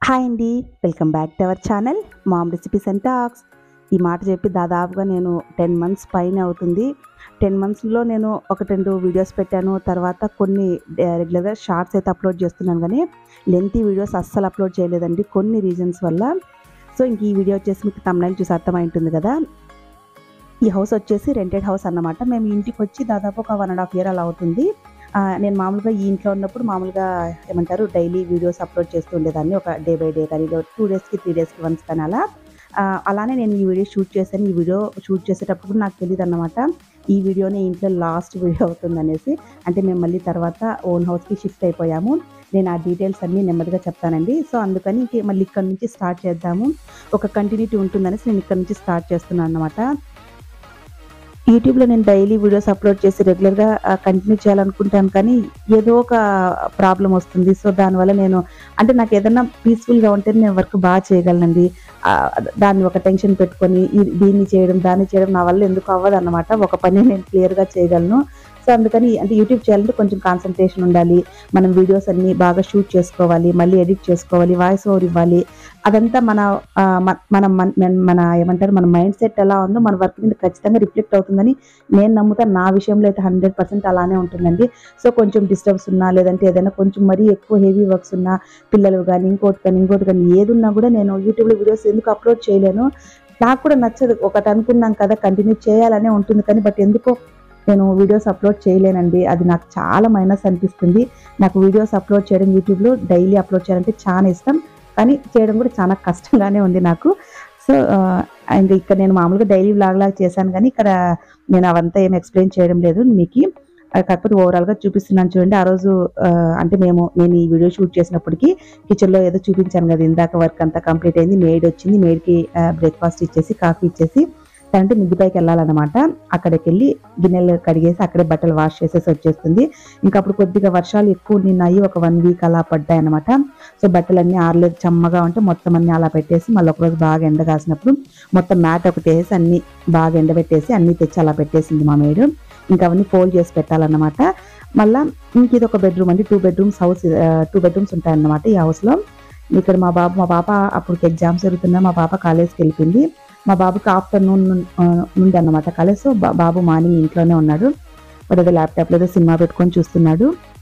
hi అండి welcome back to our channel mom recipes and talks ఈ మాట చెప్పి దాదాపుగా నేను టెన్ మంత్స్ పైన అవుతుంది టెన్ మంత్స్లో నేను ఒక రెండు వీడియోస్ పెట్టాను తర్వాత కొన్ని రెగ్యులర్గా షార్ట్స్ అయితే అప్లోడ్ చేస్తున్నాను కానీ లెంతీ వీడియోస్ అస్సలు అప్లోడ్ చేయలేదండి కొన్ని రీజన్స్ వల్ల సో ఇంక ఈ వీడియో వచ్చేసి మీకు తమిళ చూసి అర్థమై ఉంటుంది కదా ఈ హౌస్ వచ్చేసి రెంటెడ్ హౌస్ అన్నమాట మేము ఇంటికి వచ్చి దాదాపు ఒక వన్ అండ్ హాఫ్ ఇయర్ అలా అవుతుంది ఆ, నేను మామూలుగా ఈ ఇంట్లో ఉన్నప్పుడు మామూలుగా ఏమంటారు డైలీ వీడియోస్ అప్లోడ్ చేస్తూ ఉండేదాన్ని ఒక డే బై డే కానీ టూ డేస్కి త్రీ డేస్కి వన్స్ కానీ అలా ఆ, అలానే నేను ఈ వీడియో షూట్ చేశాను ఈ వీడియో షూట్ చేసేటప్పుడు కూడా నాకు తెలియదు అన్నమాట ఈ వీడియోనే ఇంట్లో లాస్ట్ వీడియో అవుతుంది అనేసి అంటే మేము మళ్ళీ తర్వాత ఓన్ హౌస్కి షిఫ్ట్ అయిపోయాము నేను ఆ డీటెయిల్స్ అన్నీ నెమ్మదిగా చెప్తానండి సో అందుకని ఇంక మళ్ళీ ఇక్కడ నుంచి స్టార్ట్ చేద్దాము ఒక కంటిన్యూటీ ఉంటుందనేసి నేను ఇక్కడ నుంచి స్టార్ట్ చేస్తున్నాను అనమాట యూట్యూబ్లో నేను డైలీ వీడియోస్ అప్లోడ్ చేసి రెగ్యులర్గా కంటిన్యూ చేయాలనుకుంటాను కానీ ఏదో ఒక ప్రాబ్లం వస్తుంది సో దానివల్ల నేను అంటే నాకు ఏదైనా పీస్ఫుల్గా ఉంటే నేను వర్క్ బాగా చేయగలనండి ఆ, దాన్ని ఒక టెన్షన్ పెట్టుకొని ఈ- దీన్ని చేయడం దాన్ని చేయడం నా వల్ల ఎందుకు అవ్వదు అనమాట ఒక పని నేను క్లియర్గా చేయగలను సో అందుకని అంటే యూట్యూబ్ చేయాలంటే కొంచెం కాన్సన్ట్రేషన్ ఉండాలి మనం వీడియోస్ అన్ని బాగా షూట్ చేసుకోవాలి మళ్ళీ ఎడిట్ చేసుకోవాలి వాయిస్ ఓవర్ ఇవ్వాలి అదంతా మన ఆ, మ- మన మన- మన- మన ఏమంటారు మన మైండ్ సెట్ ఎలా ఉందో మన వర్క్ మీద ఖచ్చితంగా రిఫ్లెక్ట్ అవుతుందని నేను నమ్ముతాను నా విషయంలో అయితే హండ్రెడ్ పర్సెంట్ అలానే ఉంటుందండి సో కొంచెం డిస్టర్బ్స్ ఉన్నా లేదంటే ఏదైనా కొంచెం మరీ ఎక్కువ హెవీ వర్క్స్ ఉన్నా పిల్లలు కానీ ఇంకోటి కానీ ఇంకోటి కానీ ఏది ఉన్నా కూడా నేను యూట్యూబ్లో వీడియోస్ ఎందుకు అప్లోడ్ చేయలేను నాకు కూడా నచ్చదు ఒకటి అనుకున్నాం కదా కంటిన్యూ చేయాలనే ఉంటుంది కానీ బట్ ఎందుకో నేను వీడియోస్ అప్లోడ్ చేయలేనండి అది నాకు చాలా మైనస్ అనిపిస్తుంది నాకు వీడియోస్ అప్లోడ్ చేయడం యూట్యూబ్లో డైలీ అప్లోడ్ చేయాలంటే చాలా ఇష్టం కానీ చేయడం కూడా చాలా కష్టంగానే ఉంది నాకు సో అండ్ ఇక్కడ నేను మామూలుగా డైలీ వ్లాగ్ లాగా చేశాను కానీ ఇక్కడ నేను అవంతా ఏం ఎక్స్ప్లెయిన్ చేయడం లేదు మీకు ఆ, కాకపోతే ఓవరాల్గా చూపిస్తున్నాను చూడండి ఆ రోజు ఆ, అంటే మేము నేను ఈ వీడియో షూట్ చేసినప్పటికీ కిచెన్లో ఏదో చూపించాను కదా ఇందాక వర్క్ అంతా కంప్లీట్ అయింది మేడ్ వచ్చింది మేడ్కి బ్రేక్ఫాస్ట్ ఇచ్చేసి కాఫీ ఇచ్చేసి తనంటే మిద్దిపైకి వెళ్ళాలన్నమాట అక్కడికి వెళ్ళి గిన్నెలు కడిగేసి అక్కడే బట్టలు వాష్ చేసేసి వచ్చేస్తుంది ఇంకా అప్పుడు కొద్దిగా వర్షాలు ఎక్కువ నిన్నాయి ఒక వన్ వీక్ అలా పడ్డాయి అనమాట సో బట్టలన్నీ ఆరలేదు చమ్మగా ఉంటే మొత్తం అన్ని అలా పెట్టేసి మళ్ళీ ఒకరోజు బాగా ఎండ కాసినప్పుడు మొత్తం మ్యాట్ ఒకటి వేసి అన్ని బాగా ఎండబెట్టేసి అన్ని తెచ్చి అలా పెట్టేసింది మా మేడు ఇంకా అవన్నీ ఫోల్డ్ చేసి పెట్టాలన్నమాట మళ్ళా ఇంక ఇది ఒక బెడ్రూమ్ అండి two bedrooms house two bedrooms ఉంటాయన్నమాట ఈ హౌస్లో ఇక్కడ మా బాబు మా పాప అప్పుడు ఎగ్జామ్స్ జరుగుతున్నా మా పాప కాలేజ్కి వెళ్ళిపోయింది మా బాబుకి ఆఫ్టర్నూన్ నుండి అన్నమాట కాలేజ్ సో బా- బాబు మార్నింగ్ ఇంట్లోనే ఉన్నాడు వాడు ల్యాప్టాప్లో ఏదో సినిమా పెట్టుకొని చూస్తున్నాడు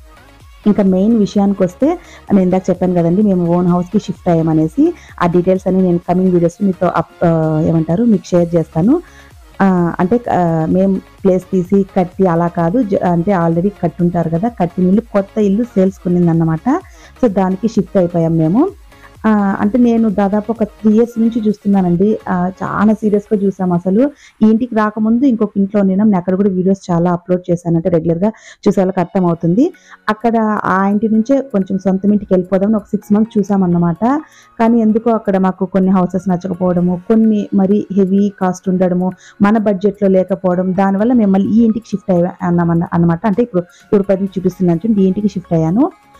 ఇంకా మెయిన్ విషయానికి వస్తే నేను ఇందాక చెప్పాను కదండి మేము ఓన్ హౌస్కి షిఫ్ట్ అయ్యామనేసి ఆ డీటెయిల్స్ అన్ని నేను కమింగ్ వీడియోస్ మీతో అప్ ఆ, ఏమంటారు మీకు షేర్ చేస్తాను ఆ, అంటే ఆ, మేము ప్లేస్ తీసి కట్టి అలా కాదు జ- అంటే ఆల్రెడీ కట్టుంటారు కదా కట్టిన ఇల్లు కొత్త ఇల్లు సేల్స్ కొనిందన్నమాట సో దానికి షిఫ్ట్ అయిపోయాం మేము ఆ, అంటే నేను దాదాపు ఒక త్రీ ఇయర్స్ నుంచి చూస్తున్నానండి ఆ, చాలా సీరియస్గా చూసాం అసలు ఈ ఇంటికి రాకముందు ఇంకొక ఇంట్లో ఉన్నాం నేను అక్కడ కూడా వీడియోస్ చాలా అప్లోడ్ చేశాను అంటే రెగ్యులర్గా చూసే వాళ్ళకి అర్థం అవుతుంది అక్కడ ఆ ఇంటి నుంచే కొంచెం సొంత ఇంటికి వెళ్ళిపోదామని ఒక సిక్స్ మంత్స్ చూసామన్నమాట కానీ ఎందుకో అక్కడ మాకు కొన్ని హౌసెస్ నచ్చకపోవడము కొన్ని మరి హెవీ కాస్ట్ ఉండడము మన బడ్జెట్లో లేకపోవడం దానివల్ల మేము మళ్ళీ ఈ ఇంటికి షిఫ్ట్ అయ్యా అన్నామన్న అన్నమాట అంటే ఇప్పుడు ఇప్పుడు పది చూపిస్తున్నాను చూడండి ఈ ఇంటికి షిఫ్ట్ అయ్యాను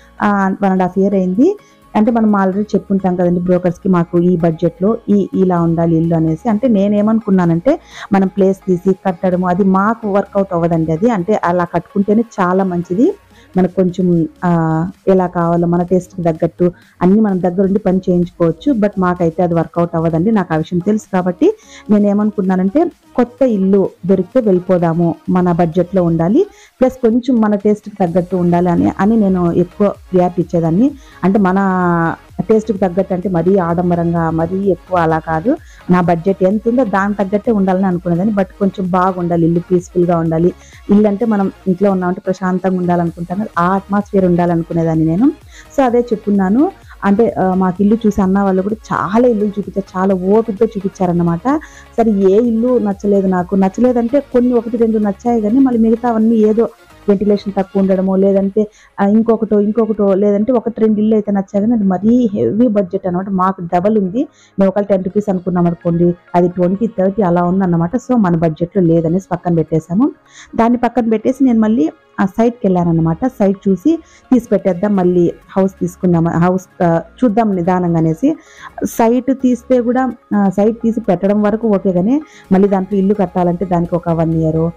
వన్ అండ్ హాఫ్ ఇయర్ అయింది అంటే మనం ఆల్రెడీ చెప్పుకుంటాం కదండి బ్రోకర్స్కి మాకు ఈ బడ్జెట్లో ఈ ఇలా ఉండాలి ఇల్లు అనేసి అంటే నేనేమనుకున్నానంటే మనం ప్లేస్ తీసి కట్టడము అది మాకు వర్కౌట్ అవ్వదండి అది అంటే అలా కట్టుకుంటేనే చాలా మంచిది మనకు కొంచెం ఆ, ఎలా కావాలో మన టేస్ట్కి తగ్గట్టు అన్ని మనం దగ్గరుండి పని చేయించుకోవచ్చు బట్ మాకైతే అది వర్కౌట్ అవ్వదండి నాకు ఆ విషయం తెలుసు కాబట్టి నేను ఏమనుకున్నానంటే కొత్త ఇల్లు దొరికితే వెళ్ళిపోదాము మన బడ్జెట్లో ఉండాలి ప్లస్ కొంచెం మన టేస్ట్కి తగ్గట్టు ఉండాలి అని అని నేను ఎక్కువ ప్రియారిటీ ఇచ్చేదాన్ని అంటే మన టేస్ట్కి తగ్గట్టు అంటే మరీ ఆడంబరంగా మరీ ఎక్కువ అలా కాదు నా బడ్జెట్ ఎంత ఉందో దానికి తగ్గట్టే ఉండాలని అనుకునేదాన్ని బట్ కొంచెం బాగుండాలి ఇల్లు పీస్ఫుల్గా ఉండాలి ఇల్లు అంటే మనం ఇంట్లో ఉన్నామంటే ప్రశాంతంగా ఉండాలనుకుంటాను ఆ అట్మాస్ఫియర్ ఉండాలనుకునేదాన్ని నేను సో అదే చెప్పున్నాను అంటే ఆ, మాకు ఇల్లు చూసి అన్న వాళ్ళు కూడా చాలా ఇల్లు చూపించారు చాలా ఓపికగా చూపించారన్నమాట సరే ఏ ఇల్లు నచ్చలేదు నాకు నచ్చలేదంటే కొన్ని ఒకటి రెండు నచ్చాయి కానీ మళ్ళీ మిగతా అవన్నీ ఏదో వెంటిలేషన్ తక్కువ ఉండడమో లేదంటే ఆ, ఇంకొకటో ఇంకొకటో లేదంటే ఒకటి రెండు ఇల్లు అయితే నచ్చాయి కానీ అది మరీ హెవీ బడ్జెట్ అనమాట మాకు డబల్ ఉంది మేము ఒకవేళ టెన్ రూపీస్ అనుకున్నాం అనుకోండి అది ట్వంటీ థర్టీ అలా ఉందన్నమాట సో మన బడ్జెట్లో లేదనేసి పక్కన పెట్టేశాము దాన్ని పక్కన పెట్టేసి నేను మళ్ళీ ఆ సైట్కి వెళ్ళాను అనమాట సైట్ చూసి తీసి పెట్టేద్దాం మళ్ళీ హౌస్ తీసుకుందాం హౌస్ ఆ, చూద్దాం నిదానంగా అనేసి సైట్ తీస్తే కూడా ఆ, సైట్ తీసి పెట్టడం వరకు ఓకే కానీ మళ్ళీ దాంట్లో ఇల్లు కట్టాలంటే దానికి ఒక వన్ ఇయర్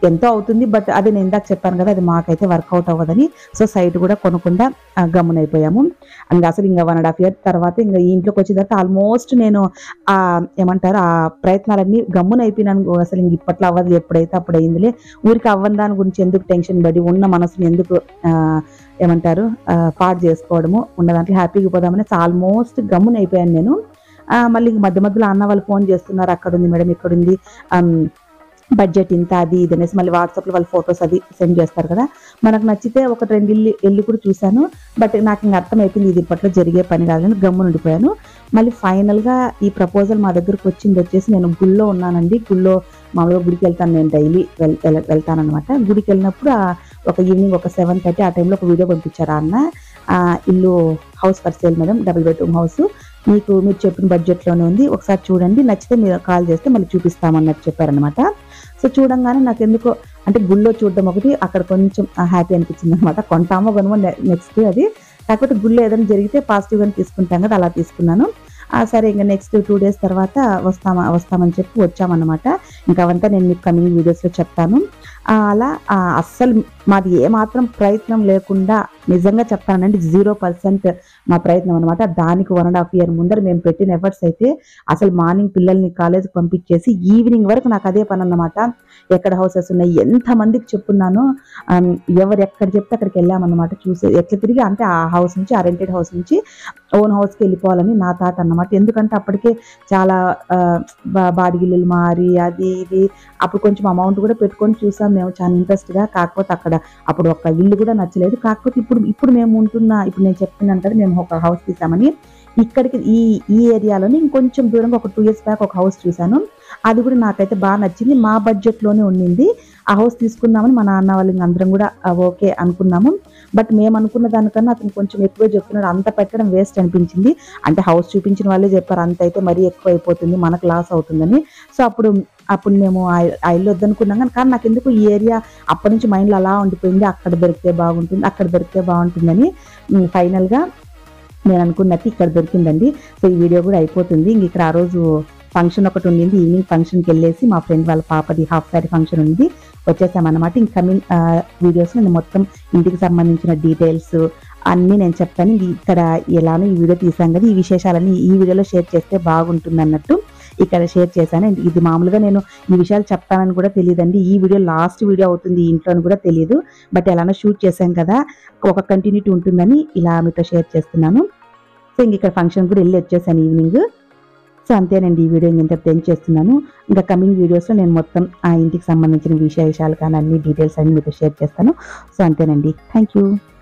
ఎంతో అవుతుంది బట్ అది నేను ఇందాక చెప్పాను కదా అది మాకైతే వర్కౌట్ అవ్వదని సో సైట్ కూడా కొనకుండా ఆ, గమ్మునైపోయాము ఇంకా అసలు ఇంకా వన్ అండ్ హాఫ్ ఇయర్ తర్వాత ఇంకా ఈ ఇంట్లోకి వచ్చిన తర్వాత ఆల్మోస్ట్ నేను ఆ ఏమంటారు ఆ ప్రయత్నాలన్నీ గమ్మునైపోయినాను అసలు ఇంక ఇప్పట్లో అవ్వదు ఎప్పుడైతే అప్పుడు అయిందిలే ఊరికి అవ్వని దాని గురించి ఎందుకు టెన్షన్ పడి ఉన్న మనసుని ఎందుకు ఆ, ఏమంటారు ఆ, పాడు చేసుకోవడము ఉన్న దాంట్లో హ్యాపీగా పోదామని ఆల్మోస్ట్ గమ్మునైపోయాను నేను ఆ, మళ్ళీ ఇంక మధ్య మధ్యలో అన్న వాళ్ళు ఫోన్ చేస్తున్నారు అక్కడ ఉంది మేడం ఇక్కడ ఉంది ఆమ్, బడ్జెట్ ఇంత అది ఇది అనేసి మళ్ళీ వాట్సాప్లో వాళ్ళు ఫొటోస్ అది సెండ్ చేస్తారు కదా మనకు నచ్చితే ఒక రెండు ఇల్లు ఇల్లు కూడా చూశాను బట్ నాకు ఇంకా అర్థమైపోయింది ఇది ఇప్పట్లో జరిగే పని కాదని గమ్మున ఉండిపోయాను మళ్ళీ ఫైనల్గా ఈ ప్రపోజల్ మా దగ్గరకు వచ్చింది వచ్చేసి నేను గుళ్ళో ఉన్నానండి గుళ్ళో మామూలుగా గుడికి వెళ్తాను నేను డైలీ వెల్ వెల్- వెళ్తానన్నమాట గుడికి వెళ్ళినప్పుడు ఆ ఒక ఈవినింగ్ ఒక సెవెన్ థర్టీ ఆ టైంలో ఒక వీడియో పంపించారు ఆ అన్న ఆ, ఇల్లు house for sale madam double bedroom house మీకు మీరు చెప్పిన బడ్జెట్లోనే ఉంది ఒకసారి చూడండి నచ్చితే మీరు కాల్ చేస్తే మళ్ళీ చూపిస్తామన్నట్టు చెప్పారనమాట సో చూడంగానే నాకు ఎందుకో అంటే గుళ్ళో చూడడం ఒకటి అక్కడ కొంచెం హ్యాపీ అనిపించింది అనమాట కొంటామో కొనమో నెక్స్ట్ అది కాకపోతే గుళ్ళో ఏదైనా జరిగితే పాజిటివ్గానే తీసుకుంటాం కదా అలా తీసుకున్నాను ఆ, సరే ఇంకా నెక్స్ట్ టూ డేస్ తర్వాత వస్తామా వస్తామని చెప్పి వచ్చామన్నమాట ఇంకా అవంతా నేను మీకు కమింగ్ వీడియోస్లో చెప్తాను ఆ, అలా ఆ, అస్సలు మాది ఏమాత్రం ప్రయత్నం లేకుండా నిజంగా చెప్తానండి జీరో పర్సెంట్ మా ప్రయత్నం అనమాట దానికి వన్ అండ్ హాఫ్ ఇయర్ ముందర మేము పెట్టిన ఎఫర్ట్స్ అయితే అసలు మార్నింగ్ పిల్లల్ని కాలేజ్ పంపించేసి ఈవినింగ్ వరకు నాకు అదే పని అన్నమాట ఎక్కడ హౌసెస్ ఉన్నాయి ఎంతమందికి చెప్పున్నానో ఆమ్, ఎవరు ఎక్కడ చెప్తే అక్కడికి వెళ్ళామన్నమాట చూసి ఎట్లా తిరిగి అంటే ఆ హౌస్ నుంచి ఆ రెంటెడ్ హౌస్ నుంచి ఓన్ హౌస్కి వెళ్ళిపోవాలని నా థాట్ అన్నమాట ఎందుకంటే అప్పటికే చాలా ఆ, బా- బాడిగిల్లు మారి అది ఇది అప్పుడు కొంచెం అమౌంట్ కూడా పెట్టుకొని చూసాం మేము చాలా ఇంట్రెస్ట్గా కాకపోతే అక్కడ అప్పుడు ఒక ఇల్లు కూడా నచ్చలేదు కాకపోతే ఇప్పుడు ఇప్పుడు మేము ఉంటున్న ఇప్పుడు నేను చెప్తున్నాను కదా మేము ఒక హౌస్ తీసామని ఇక్కడికి ఈ ఈ ఏరియాలోనే ఇంకొంచెం దూరంగా ఒక టూ ఇయర్స్ బ్యాక్ ఒక హౌస్ చూశాను అది కూడా నాకైతే బాగా నచ్చింది మా బడ్జెట్లోనే ఉండింది ఆ హౌస్ తీసుకుందామని మా నాన్న వాళ్ళు ఇంక అందరం కూడా ఆ, ఓకే అనుకున్నాము బట్ మేము అనుకున్న దానికన్నా అతను కొంచెం ఎక్కువే చెప్తున్నాడు అంత పెట్టడం వేస్ట్ అనిపించింది అంటే హౌస్ చూపించిన వాళ్ళే చెప్పారు అంత అయితే మరీ ఎక్కువ అయిపోతుంది మనకు లాస్ అవుతుందని సో అప్పుడు అప్పుడు మేము ఆ ఆ ఇల్లు వద్దనుకున్నాం కానీ కానీ నాకు ఎందుకు ఈ ఏరియా అప్పటి నుంచి మైండ్లో అలా ఉండిపోయింది అక్కడ దొరికితే బాగుంటుంది అక్కడ దొరికితే బాగుంటుందని ఉమ్, ఫైనల్గా నేను అనుకున్నట్టు ఇక్కడ దొరికిందండి సో ఈ వీడియో కూడా అయిపోతుంది ఇంక ఇక్కడ ఆ రోజు ఫంక్షన్ ఒకటి ఉండింది ఈవినింగ్ ఫంక్షన్కి వెళ్ళేసి మా ఫ్రెండ్ వాళ్ళ పాపది హాఫ్ సారీ ఫంక్షన్ ఉంది వచ్చేసామన్నమాట ఇంక కమింగ్ వీడియోస్ నేను మొత్తం ఇంటికి సంబంధించిన డీటెయిల్స్ అన్నీ నేను చెప్తాను ఇంక ఇక్కడ ఎలానో ఈ వీడియో తీసాం కదా ఈ విశేషాలన్నీ ఈ వీడియోలో షేర్ చేస్తే బాగుంటుంది అన్నట్టు ఇక్కడ షేర్ చేశాను ఇది మామూలుగా నేను ఈ విషయాలు చెప్తానని కూడా తెలియదండి ఈ వీడియో లాస్ట్ వీడియో అవుతుంది ఈ ఇంట్లో అని కూడా తెలియదు బట్ ఎలానో షూట్ చేశాం కదా ఒక కంటిన్యూటీ ఉంటుందని ఇలా మీతో షేర్ చేస్తున్నాను సో ఇంక ఇక్కడ ఫంక్షన్ కూడా వెళ్ళి వచ్చేసాను ఈవినింగ్ సో అంతేనండి ఈ వీడియో ఇంత ఎండ్ చేస్తున్నాను ఇంకా కమింగ్ వీడియోస్లో నేను మొత్తం ఆ ఇంటికి సంబంధించిన విశేషాలు కానీ అన్ని డీటెయిల్స్ అన్ని మీతో షేర్ చేస్తాను సో అంతేనండి థ్యాంక్ యూ